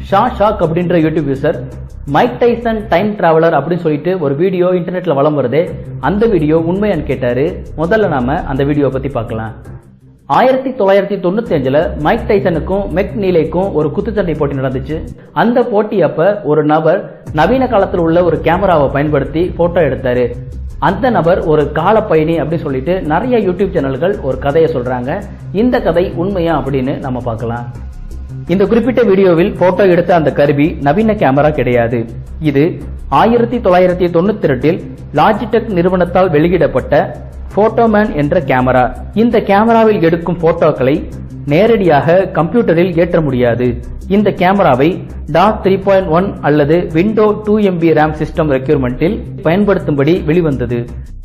Shah shock அப்படின்ற YouTube user Mike Tyson time traveller அப்படின்னு சொல்லிட்டு ஒரு வீடியோ இன்டர்நெட்ல வலம் வருதே அந்த வீடியோ உண்மையான்னு கேட்டாரு முதல்ல நாம அந்த வீடியோ பத்தி பார்க்கலாம் ஆயிரத்தி தொள்ளாயிரத்தி தொண்ணூத்தி அஞ்சுல மைக் டைசனுக்கும் மெக் நீலேக்கும் ஒரு குத்துச்சண்டை போட்டி நடந்துச்சு அந்த போட்டி அப்ப ஒரு நபர் நவீன காலத்தில் உள்ள ஒரு கேமராவை பயன்படுத்தி போட்டோ எடுத்தாரு அந்த நபர் ஒரு கால பயணி அப்படின்னு சொல்லிட்டு நிறைய யூடியூப் சேனல்கள் ஒரு கதையை சொல்றாங்க இந்த கதை உண்மையா அப்படின்னு நம்ம பார்க்கலாம் இந்த குறிப்பிட்ட வீடியோவில் போட்டோ எடுத்த அந்த கருவி நவீன கேமரா கிடையாது இது ஆயிரத்தி தொள்ளாயிரத்தி தொண்ணூத்தி ரெண்டில் லாஜிடெக் நிறுவனத்தால் வெளியிடப்பட்ட போட்டோமேன் என்ற கேமரா இந்த கேமராவில் எடுக்கும் போட்டோக்களை நேரடியாக கம்ப்யூட்டரில் ஏற்ற முடியாது இந்த கேமராவை டாட் த்ரீ பாயிண்ட் ஒன் அல்லது window two MB RAM system ரெக்யூர்மெண்டில் பயன்படுத்தும்படி வெளிவந்தது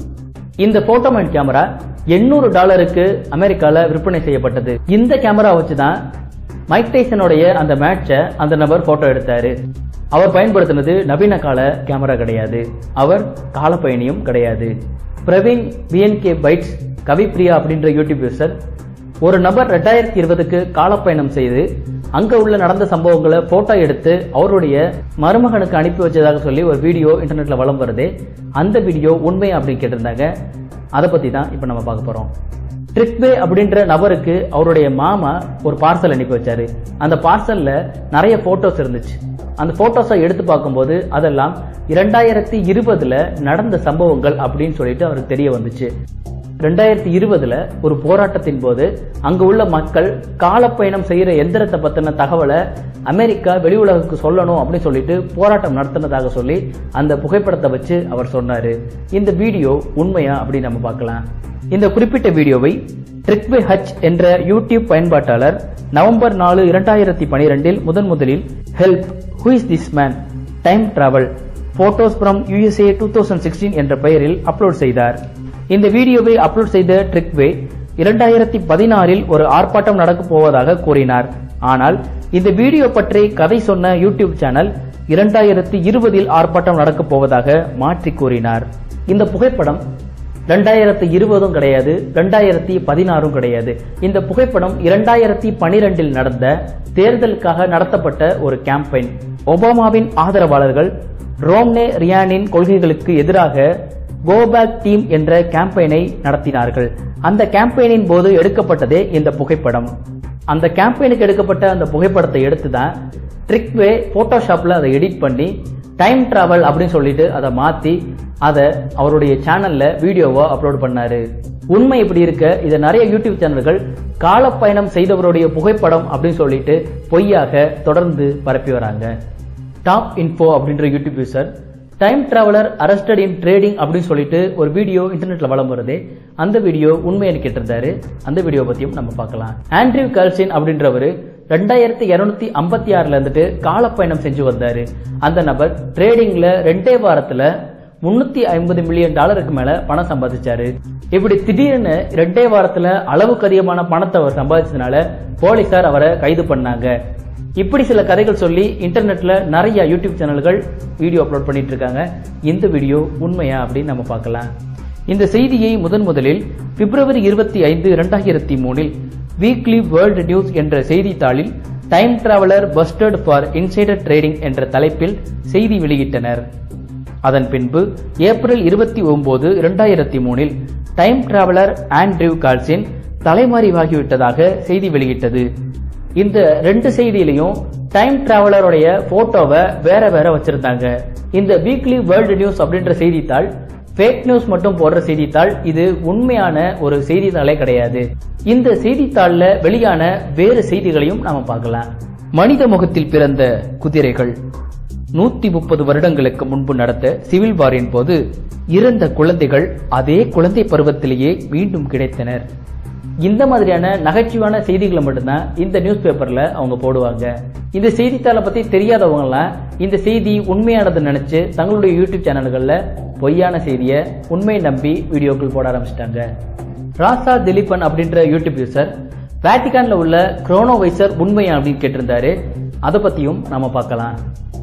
இந்த போட்டோமேன் கேமரா 800 டாலருக்கு அமெரிக்கால விற்பனை செய்யப்பட்டது இந்த கேமரா வச்சு தான் மைக் டைசனுடைய அந்த மேட்சை அந்த நபர் போட்டோ எடுத்தாரு அவர் பயன்படுத்தினது நவீன கால கேமரா கிடையாது அவர் காலப்பயணியும் கிடையாது பிரவீன் பிஎன்கே பைட்ஸ் கவிப்ரியா அப்படின்ற யூடியூப் யூசர் ஒரு நபர் ரெண்டாயிரத்தி இருபதுக்கு காலப்பயணம் செய்து அங்க உள்ள நடந்த சம்பவங்களை போட்டோ எடுத்து அவருடைய மருமகனுக்கு அனுப்பி வச்சதாக சொல்லி ஒரு வீடியோ இன்டர்நெட்ல வலம் வருது அந்த வீடியோ உண்மை அப்படின்னு கேட்டிருந்தாங்க அதை பத்தி தான் இப்போ நம்ம பார்க்க போறோம் ட்ரிக்வே அப்படின்ற நபருக்கு அவருடைய மாமா ஒரு பார்சல் அனுப்பி வச்சாரு அந்த பார்சல்ல நிறைய போட்டோஸ் இருந்துச்சு அந்த போட்டோஸை எடுத்து பார்க்கும்போது அதெல்லாம் இரண்டாயிரத்தி இருபதுல நடந்த சம்பவங்கள் அப்படின்னு சொல்லிட்டு அவருக்கு தெரிய வந்துச்சு ரெண்டாயிரத்தி இருபதுல ஒரு போராட்டத்தின் போது அங்க உள்ள மக்கள் காலப்பயணம் செய்யற எந்திரத்தை பத்தின தகவலை அமெரிக்கா வெளி உலகுக்கு சொல்லணும் அப்படின்னு சொல்லிட்டு போராட்டம் நடத்தினதாக சொல்லி அந்த புகைப்படத்தை வச்சு அவர் சொன்னாரு இந்த வீடியோ உண்மையா அப்படின்னு நம்ம பார்க்கலாம் இந்த குறிப்பிட்ட வீடியோவை ட்ரிக்வே ஹச் என்ற யூடியூப் பயன்பாட்டாளர் நவம்பர் நாலு இரண்டாயிரத்தி பனிரெண்டில் முதன் முதலில் help who is this man time travel photos from USA two thousand sixteen என்ற பெயரில் அப்லோட் செய்தார் இந்த வீடியோவை அப்லோட் செய்த ட்ரிக்வே இரண்டாயிரத்தி பதினாறில் ஒரு ஆர்ப்பாட்டம் நடக்கப் போவதாக கூறினார் ஆனால் இந்த வீடியோ பற்றி கதை சொன்ன யூடியூப் சேனல் இரண்டாயிரத்தி இருபதில் ஆர்ப்பாட்டம் நடக்கப் போவதாக மாற்றி கூறினார் இந்த புகைப்படம் ரெண்டாயிரத்தி இருபதும் கிடையாது ரெண்டாயிரத்தி பதினாறும் கிடையாது இந்த புகைப்படம் இரண்டாயிரத்தி பனிரெண்டில் நடந்த தேர்தலுக்காக நடத்தப்பட்ட ஒரு கேம்பெயின் ஒபாமாவின் ஆதரவாளர்கள் ரோம்னே ரியானின் கொள்கைகளுக்கு எதிராக கோபேக் டீம் என்ற கேம்பெயினை நடத்தினார்கள் அந்த கேம்பெயினின் போது எடுக்கப்பட்டதே இந்த புகைப்படம் அந்த கேம்பெயினுக்கு எடுக்கப்பட்ட அந்த புகைப்படத்தை எடுத்து தான் ட்ரிக்வே போட்டோஷாப்ல அதை எடிட் பண்ணி டைம் டிராவல் அப்படின்னு சொல்லிட்டு அதை மாத்தி அதை அவருடைய சேனல்ல வீடியோவா அப்லோட் பண்ணாரு உண்மை இப்படி இருக்க இதை நிறைய யூடியூப் சேனல்கள் காலப்பயணம் செய்தவருடைய புகைப்படம் அப்படின்னு சொல்லிட்டு பொய்யாக தொடர்ந்து பரப்பி வராங்க டாப் இன்ஃபோ அப்படின்ற YouTube user time traveller arrested in trading அப்படின்னு சொல்லிட்டு ஒரு வீடியோ இன்டர்நெட்ல வலம் வருது அந்த வீடியோ உண்மைன்னு கேட்டிருந்தாரு அந்த வீடியோ பத்தியும் நம்ம பார்க்கலாம் ஆண்ட்ரியூ கல்சின் அப்படின்றவரு ரெண்டாயிரத்தி இருநூத்தி ஐம்பத்தி ஆறுல இருந்துட்டு காலப்பயணம் செஞ்சு வந்தாரு அந்த நபர் ட்ரேடிங்ல ரெண்டே வாரத்துல முன்னூத்தி ஐம்பது மில்லியன் டாலருக்கு மேல பணம் சம்பாதிச்சாரு இப்படி திடீர்னு ரெண்டே வாரத்துல அளவுக்கு அதிகமான பணத்தை அவர் சம்பாதிச்சதுனால போலீசார் அவரை கைது பண்ணாங்க இப்படி சில கதைகள் சொல்லி இன்டர்நெட்ல நிறைய யூடியூப் சேனல்கள் வீடியோ அப்லோட் பண்ணிட்டு இருக்காங்க இந்த வீடியோ உண்மையா அப்படின்னு நம்ம பார்க்கலாம் இந்த செய்தியை முதன் முதலில் பிப்ரவரி இருபத்தி ஐந்து இரண்டாயிரத்தி மூணில் வீக்லி வேர்ல்டு நியூஸ் என்ற செய்தித்தாளில் time traveller busted for insider trading என்ற தலைப்பில் செய்தி வெளியிட்டனர் அதன் பின்பு ஏப்ரல் இருபத்தி ஒன்பது இரண்டாயிரத்தி மூணில் டைம் டிராவலர் ஆண்ட்ரியூ கால்சின் தலைமறைவாகிவிட்டதாக செய்தி வெளியிட்டது இந்த ரெண்டு செய்தியிலையும் டைம் டிராவலருடைய போட்டோவை வேற வேற வச்சிருந்தாங்க இந்த வீக்லி வேர்ல்டு நியூஸ் அப்படின்ற செய்தித்தாள் ஃபேக் நியூஸ் மட்டும் போடுற செய்தித்தாள் இது உண்மையான ஒரு செய்தித்தாளே கிடையாது இந்த செய்தித்தாள்ல வெளியான வேறு செய்திகளையும் நாம பார்க்கலாம் மனித முகத்தில் பிறந்த குதிரைகள் நூத்தி முப்பது வருடங்களுக்கு முன்பு நடந்த சிவில் வாரின் போது இறந்த குழந்தைகள் அதே குழந்தை பருவத்திலேயே மீண்டும் கிடைத்தனர் இந்த மாதிரியான நகைச்சுவான செய்திகளை மட்டும்தான் இந்த நியூஸ் பேப்பர்ல அவங்க போடுவாங்க இந்த செய்தித்தாளை பத்தி தெரியாதவங்க எல்லாம் இந்த செய்தி உண்மையானது நினைச்சு தங்களுடைய யூடியூப் சேனல்கள்ல பொய்யான செய்தியை உண்மை நம்பி வீடியோக்கள் போட ஆரம்பிச்சிட்டாங்க ராசா திலீபன் அப்படின்ற யூடியூப் யூசர் வேட்டிகான்ல உள்ள குரோனோவைசர் உண்மையா அப்படின்னு கேட்டிருந்தாரு அதை பத்தியும் நாம பார்க்கலாம்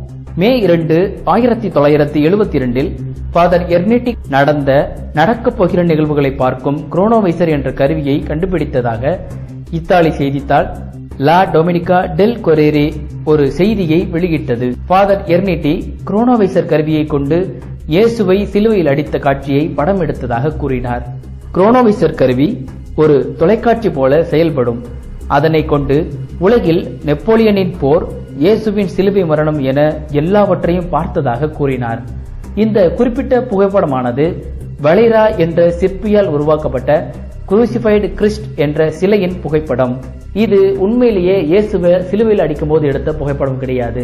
மே இரண்டு ஆயிரத்தி தொள்ளாயிரத்தி எழுபத்தி இரண்டில் ஃபாதர் எர்னெட்டிக் நடந்த நடக்கப் போகிற நிகழ்வுகளை பார்க்கும் குரோனோவைசர் என்ற கருவியை கண்டுபிடித்ததாக இத்தாலி செய்தித்தாள் லா டொமினிகா டெல் கொரேரே ஒரு செய்தியை வெளியிட்டது ஃபாதர் எர்னிட்டி குரோனோவைசர் கருவியை கொண்டு இயேசுவை சிலுவையில் அடித்த காட்சியை படம் எடுத்ததாக கூறினார் குரோனோவைசர் கருவி ஒரு தொலைக்காட்சி போல செயல்படும் அதனை கொண்டு உலகில் நெப்போலியனின் போர் இயேசுவின் சிலுவை மரணம் என எல்லாவற்றையும் பார்த்ததாக கூறினார் இந்த குறிப்பிட்ட புகைப்படமானது வளைரா என்ற சிற்பியால் உருவாக்கப்பட்ட குரூசிஃபைடு கிறிஸ்ட் என்ற சிலையின் புகைப்படம் இது உண்மையிலேயே இயேசுவை சிலுவையில் அடிக்கும்போது எடுத்த புகைப்படம் கிடையாது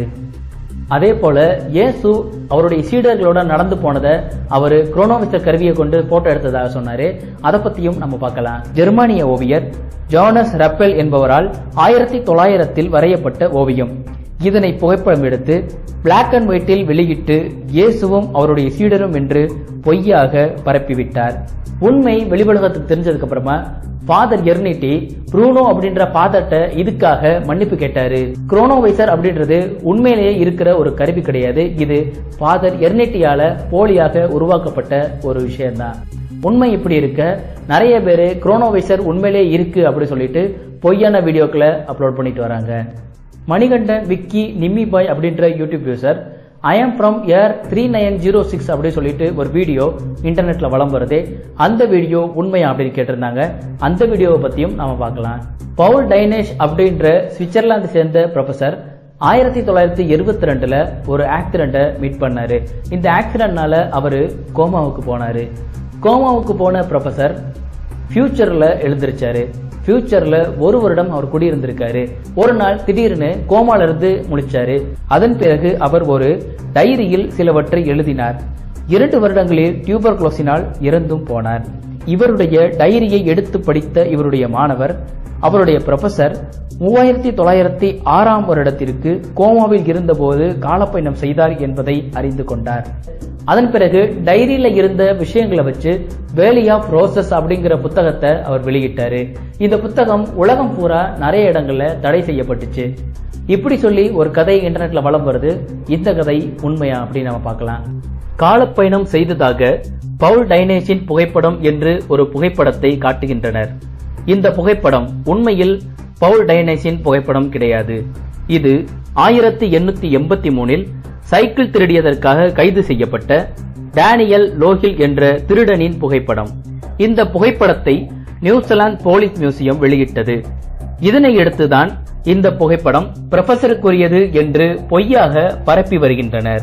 அதே போல இயேசு அவருடைய சீடர்களோட நடந்து போனதை அவர் குரோனோமிச்சர் கருவியை கொண்டு போட்டோ எடுத்ததாக சொன்னாரு அதை பத்தியும் நம்ம பார்க்கலாம் ஜெர்மானிய ஓவியர் ஜானஸ் ரப்பெல் என்பவரால் ஆயிரத்தி தொள்ளாயிரத்தில் வரையப்பட்ட ஓவியம் இதனை புகைப்படம் எடுத்து பிளாக் அண்ட் ஒயிட்டில் வெளியிட்டு இயேசுவும் அவருடைய சீடரும் என்று பொய்யாக பரப்பிவிட்டார் உண்மை வெளியுலகத்துக்கு தெரிஞ்சதுக்கு அப்புறமா ஃபாதர் எர்னிட்டி ப்ரூனோ அப்படின்ற ஃபாதர்ட்ட இதுக்காக மன்னிப்பு கேட்டாரு குரோனோவைசர் அப்படின்றது உண்மையிலேயே இருக்கிற ஒரு கருவி கிடையாது இது ஃபாதர் எர்னிட்டியால போலியாக உருவாக்கப்பட்ட ஒரு விஷயம்தான் உண்மை இப்படி இருக்க நிறைய பேர் குரோனோவைசர் உண்மையிலேயே இருக்கு அப்படி சொல்லிட்டு பொய்யான வீடியோக்களை அப்லோட் பண்ணிட்டு வராங்க மணிகண்டன் விக்கி நிம்மி பாய் அப்படின்ற YouTube user I am from year three nine zero six அப்படின்னு சொல்லிட்டு ஒரு வீடியோ இன்டர்நெட்ல வலம் வருது அந்த வீடியோ உண்மையா அப்படின்னு கேட்டிருந்தாங்க அந்த வீடியோவை பத்தியும் நாம பார்க்கலாம் பவுல் டைனேஷ் அப்படின்ற சுவிட்சர்லாந்து சேர்ந்த ப்ரொஃபசர் ஆயிரத்தி தொள்ளாயிரத்தி எழுபத்தி ரெண்டுல ஒரு ஆக்சிடென்ட்டை மீட் பண்ணாரு இந்த ஆக்சிடென்ட்னால அவரு கோமாவுக்கு போனாரு கோமாவுக்கு போன ப்ரொஃபசர் ஃபியூச்சர்ல எழுந்திருச்சாரு ஃபியூச்சர்ல ஒரு வருடம் அவர் குடியிருந்திருக்காரு ஒரு நாள் திடீர்னு கோமால இருந்து முழிச்சாரு அதன் பிறகு அவர் ஒரு டைரியில் சிலவற்றை எழுதினார் இரண்டு வருடங்களில் டியூபர் குளோசினால் இறந்தும் போனார் இவருடைய டைரியை எடுத்து படித்த இவருடைய மாணவர் அவருடைய ப்ரொஃபசர் மூவாயிரத்தி தொள்ளாயிரத்தி ஆறாம் வருடத்திற்கு கோமாவில் இருந்தபோது காலப்பயணம் செய்தார் என்பதை அறிந்து கொண்டார் அதன் பிறகு டைரியில இருந்த விஷயங்களை வச்சு வேலி ஆஃப் ரோசஸ் அப்படிங்கிற புத்தகத்தை அவர் வெளியிட்டாரு இந்த புத்தகம் உலகம் பூரா நிறைய இடங்கள்ல தடை செய்யப்பட்டுச்சு இப்படி சொல்லி ஒரு கதை இன்டர்நெட்ல வலம் வருது இந்த கதை உண்மையா அப்படின்னு நம்ம பார்க்கலாம் காலப்பயணம் செய்ததாக பவுல் டைனேஷின் புகைப்படம் என்று ஒரு புகைப்படத்தை காட்டுகின்றனர் இந்த புகைப்படம் உண்மையில் பவுல் டைனேஷின் புகைப்படம் கிடையாது இது ஆயிரத்தி எண்ணூத்தி எண்பத்தி மூணில் சைக்கிள் திருடியதற்காக கைது செய்யப்பட்ட டேனியல் லோஹில் என்ற திருடனின் புகைப்படம் இந்த புகைப்படத்தை நியூசிலாந்து போலீஸ் மியூசியம் வெளியிட்டது இதனை அடுத்துதான் இந்த புகைப்படம் ப்ரொஃபசருக்குரியது என்று பொய்யாக பரப்பி வருகின்றனர்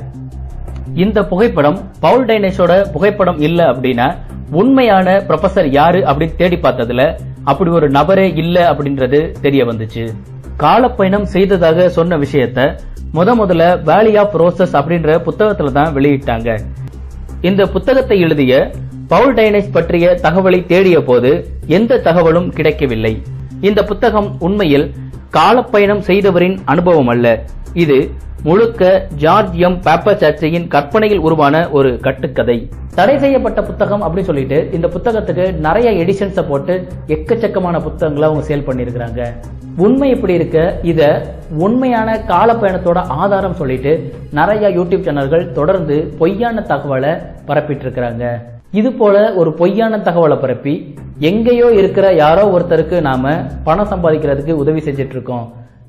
இந்த புகைப்படம் பவுல் டைனேஷோட புகைப்படம் இல்ல அப்படின்னா உண்மையான ப்ரொஃபசர் யாரு அப்படின்னு தேடி பார்த்ததுல அப்படி ஒரு நபரே இல்ல அப்படின்றது தெரிய வந்துச்சு காலப்பயணம் செய்ததாக சொன்ன விஷயத்த முத முதல்ல வேலி ஆஃப் ரோசஸ் அப்படின்ற புத்தகத்துல தான் வெளியிட்டாங்க இந்த புத்தகத்தை எழுதிய பவுல் டைனேஸ் பற்றிய தகவலை தேடிய போது எந்த தகவலும் கிடைக்கவில்லை இந்த புத்தகம் உண்மையில் காலப்பயணம் செய்தவரின் அனுபவம் அல்ல இது முழுக்க ஜார்ஜ் எம் பேப்பர் சர்ச்சையின் கற்பனையில் உருவான ஒரு கட்டுக்கதை தடை செய்யப்பட்ட புத்தகம் அப்படின்னு சொல்லிட்டு இந்த புத்தகத்துக்கு நிறைய எடிஷன்ஸை போட்டு எக்கச்சக்கமான புத்தகங்களை அவங்க சேல் பண்ணியிருக்கிறாங்க உண்மை இப்படி இருக்க இத உண்மையான காலப்பயணத்தோட ஆதாரம் சொல்லிட்டு நிறைய யூடியூப் சேனல்கள் தொடர்ந்து பொய்யான தகவலை பரப்பிட்டு இருக்கிறாங்க இது போல ஒரு பொய்யான தகவலை பரப்பி எங்கேயோ இருக்கிற யாரோ ஒருத்தருக்கு நாம பணம் சம்பாதிக்கிறதுக்கு உதவி செஞ்சுட்டு இருக்கோம்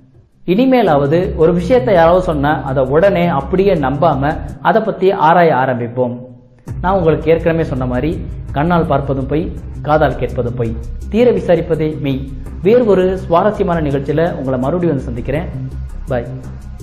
இனிமேலாவது ஒரு விஷயத்தை யாராவது சொன்னா அதை உடனே அப்படியே நம்பாம அதை பத்தி ஆராய ஆரம்பிப்போம் நான் உங்களுக்கு ஏற்கனவே சொன்ன மாதிரி கண்ணால் பார்ப்பதும் பொய் காதால் கேட்பதும் பொய் தீர விசாரிப்பதே மெய் வேறு ஒரு சுவாரஸ்யமான நிகழ்ச்சியில உங்களை மறுபடியும் வந்து சந்திக்கிறேன் பாய்